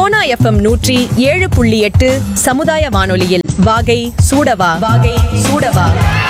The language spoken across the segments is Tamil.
சோனா எஃப்எம் நூற்றி ஏழு புள்ளி எட்டு சமுதாய வானொலியில் வாகை சூடவா வாகை சூடவா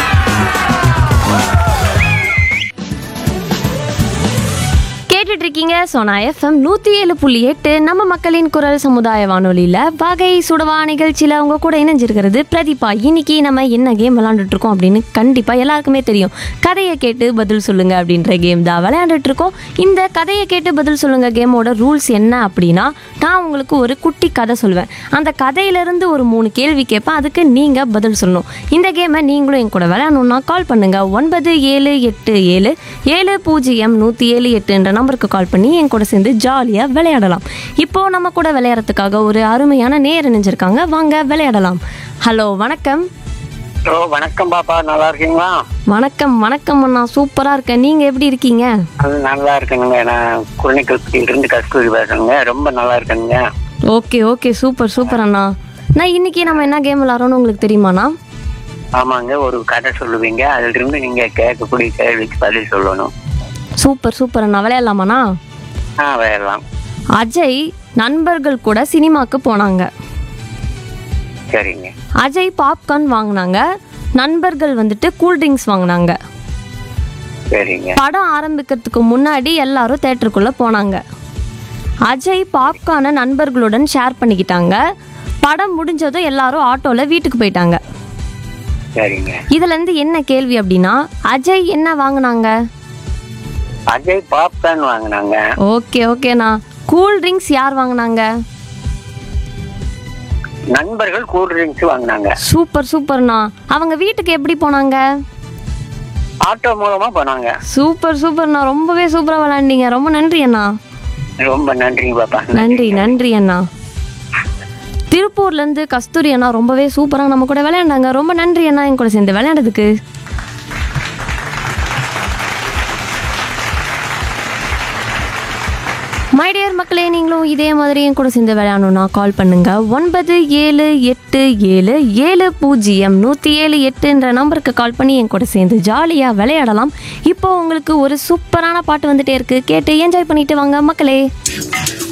கேட்டுட்டு இருக்கீங்க சோனா எஃப்எம் நூற்றி ஏழு புள்ளி எட்டு நம்ம மக்களின் குரல் சமுதாய வானொலியில் வகை சுடவா நிகழ்ச்சியில் அவங்க கூட இணைஞ்சிருக்கிறது பிரதீபா இன்னைக்கு நம்ம என்ன கேம் விளாண்டுட்டு இருக்கோம் அப்படின்னு கண்டிப்பாக எல்லாருக்குமே தெரியும் கதையை கேட்டு பதில் சொல்லுங்க அப்படின்ற கேம் தான் விளையாண்டுட்டு இருக்கோம் இந்த கதையை கேட்டு பதில் சொல்லுங்க கேமோட ரூல்ஸ் என்ன அப்படின்னா நான் உங்களுக்கு ஒரு குட்டி கதை சொல்லுவேன் அந்த கதையிலேருந்து ஒரு மூணு கேள்வி கேட்பேன் அதுக்கு நீங்கள் பதில் சொல்லணும் இந்த கேமை நீங்களும் என் கூட விளையாடணும்னா கால் பண்ணுங்க ஒன்பது ஏழு எட்டு ஏழு ஏழு பூஜ்ஜியம் நூற்றி ஏழு எட்டுன்ற நம்பருக்கு கால் பண்ணி என் கூட சேர்ந்து ஜாலியாக விளையாடலாம் இப்போ நம்ம கூட விளையாடுறதுக்காக ஒரு அருமையான நேர் இணைஞ்சிருக்காங்க வாங்க விளையாடலாம் ஹலோ வணக்கம் ஹலோ வணக்கம் பாப்பா நல்லா இருக்கீங்களா வணக்கம் வணக்கம் அண்ணா சூப்பராக இருக்கேன் நீங்கள் எப்படி இருக்கீங்க அது நல்லா இருக்கணுங்க நான் குழந்தைகள் இருந்து கஸ்தூரி பேசுறேங்க ரொம்ப நல்லா இருக்கணுங்க ஓகே ஓகே சூப்பர் சூப்பர் அண்ணா நான் இன்னைக்கு நம்ம என்ன கேம் விளாட்றோம்னு உங்களுக்கு தெரியுமாண்ணா ஆமாங்க ஒரு கதை சொல்லுவீங்க அதுல இருந்து நீங்க கேட்கக்கூடிய கேள்விக்கு பதில் சொல்லணும் சூப்பர் சூப்பர் அண்ணா விளையாடலாமாண்ணா ஆ வேறலாம் அஜய் நண்பர்கள் கூட சினிமாக்கு போனாங்க சரிங்க அஜய் பாப்கார்ன் வாங்கினாங்க நண்பர்கள் வந்துட்டு கூல் ட்ரிங்க்ஸ் வாங்கினாங்க சரிங்க படம் ஆரம்பிக்கிறதுக்கு முன்னாடி எல்லாரும் தேட்டருக்குள்ளே போனாங்க அஜய் பாப்கார்னை நண்பர்களுடன் ஷேர் பண்ணிக்கிட்டாங்க படம் முடிஞ்சதும் எல்லாரும் ஆட்டோவில் வீட்டுக்கு போயிட்டாங்க சரிங்க இதுலேருந்து என்ன கேள்வி அப்படின்னா அஜய் என்ன வாங்கினாங்க அஜய் பாப்கார்ன் வாங்கினாங்க ஓகே ஓகேண்ணா கூல் ட்ரிங்க்ஸ் யார் வாங்கினாங்க நண்பர்கள் கூல் ட்ரிங்க்ஸ் வாங்கினாங்க சூப்பர் சூப்பர்ண்ணா அவங்க வீட்டுக்கு எப்படி போனாங்க ஆட்டோ மூலமா போனாங்க சூப்பர் சூப்பர்ண்ணா ரொம்பவே சூப்பராக விளாண்டீங்க ரொம்ப நன்றி அண்ணா ரொம்ப நன்றிங்க பாப்பா நன்றி நன்றி அண்ணா திருப்பூர்லேருந்து கஸ்தூரி அண்ணா ரொம்பவே சூப்பராக நம்ம கூட விளையாண்டாங்க ரொம்ப நன்றி அண்ணா என் கூட சேர்ந்து விளையாண்டதுக்கு மை டியர் மக்களே நீங்களும் இதே மாதிரி என் கூட சேர்ந்து விளையாடணும்னா கால் பண்ணுங்க ஒன்பது ஏழு எட்டு ஏழு ஏழு பூஜ்ஜியம் நூற்றி ஏழு எட்டுன்ற நம்பருக்கு கால் பண்ணி என் கூட சேர்ந்து ஜாலியாக விளையாடலாம் இப்போ உங்களுக்கு ஒரு சூப்பரான பாட்டு வந்துட்டே இருக்கு கேட்டு என்ஜாய் பண்ணிட்டு வாங்க மக்களே